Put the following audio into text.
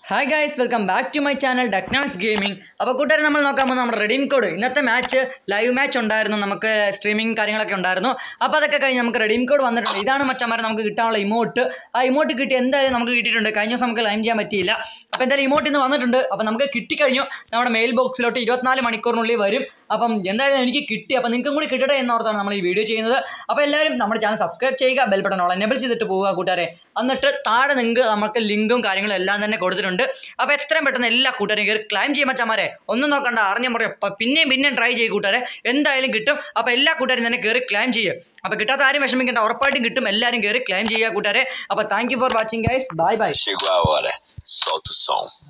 Hi guys welcome back to my channel ഡക്നാസ് gaming അപ്പോൾ കൂട്ടുകാരെ നമ്മൾ നോക്കാൻ പോകുന്നത് നമ്മുടെ റെഡീം കോഡ് ഇന്നത്തെ മാച്ച് ലൈവ് മാച്ച് ഉണ്ടായിരുന്നു നമുക്ക് സ്ട്രീമിംഗ് കാര്യങ്ങളൊക്കെ ഉണ്ടായിരുന്നു അപ്പോൾ അതൊക്കെ കഴിഞ്ഞ് നമുക്ക് റെഡീം കോഡ് വന്നിട്ടുണ്ട് ഇതാണ് മച്ചന്മാരെ നമുക്ക് കിട്ടാനുള്ള ഇമോട്ട് ആ ഇമോട്ട് കിട്ടി എന്തായാലും നമുക്ക് കിട്ടിയിട്ടുണ്ട് കഴിഞ്ഞ ദിവസം നമുക്ക് ലൈൻ ചെയ്യാൻ പറ്റിയില്ല അപ്പോൾ എന്തായാലും ഇമോട്ട് ഇന്ന് വന്നിട്ടുണ്ട് അപ്പോൾ നമുക്ക് കിട്ടിക്കഴിഞ്ഞു നമ്മുടെ മെയിൽ ബോക്സിലോട്ട് ഇരുപത്തിനാല് മണിക്കൂറിനുള്ളിൽ വരും അപ്പം എന്തായാലും എനിക്ക് കിട്ടി അപ്പോൾ നിങ്ങൾക്കും കൂടി കിട്ടട്ടെ എന്നോർത്താണ് നമ്മൾ ഈ വീഡിയോ ചെയ്യുന്നത് അപ്പോൾ എല്ലാവരും നമ്മുടെ ചാനൽ സബ്സ്ക്രൈബ് ചെയ്യുക ബെൽ ബട്ടൺ ഓൾ എനേബിൾ ചെയ്തിട്ട് പോവുക കൂട്ടുകാരെ എന്നിട്ട് താഴെ നിങ്ങൾക്ക് നമുക്ക് ലിങ്കും കാര്യങ്ങളും എല്ലാം തന്നെ കൊടുത്തിട്ടുണ്ട് അപ്പോൾ എത്രയും പെട്ടെന്ന് എല്ലാ കൂട്ടുകാരും കയറി ക്ലൈം ചെയ്യുമ്പോൾ ചമാരെ ഒന്നും നോക്കണ്ട അറിഞ്ഞ പറയും അപ്പം പിന്നെയും പിന്നെയും ട്രൈ ചെയ്യും കൂട്ടുകാരെ എന്തായാലും കിട്ടും അപ്പോൾ എല്ലാ കൂട്ടുകാരും തന്നെ കയറി ക്ലൈം ചെയ്യും അപ്പോൾ കിട്ടാത്ത ആരും വിഷമിക്കേണ്ട ഉറപ്പായിട്ടും കിട്ടും എല്ലാവരും കയറി ക്ലൈം ചെയ്യുക കൂട്ടുകാരെ അപ്പോൾ thank you for watching guys bye bye Chegou a hora. Solta o som.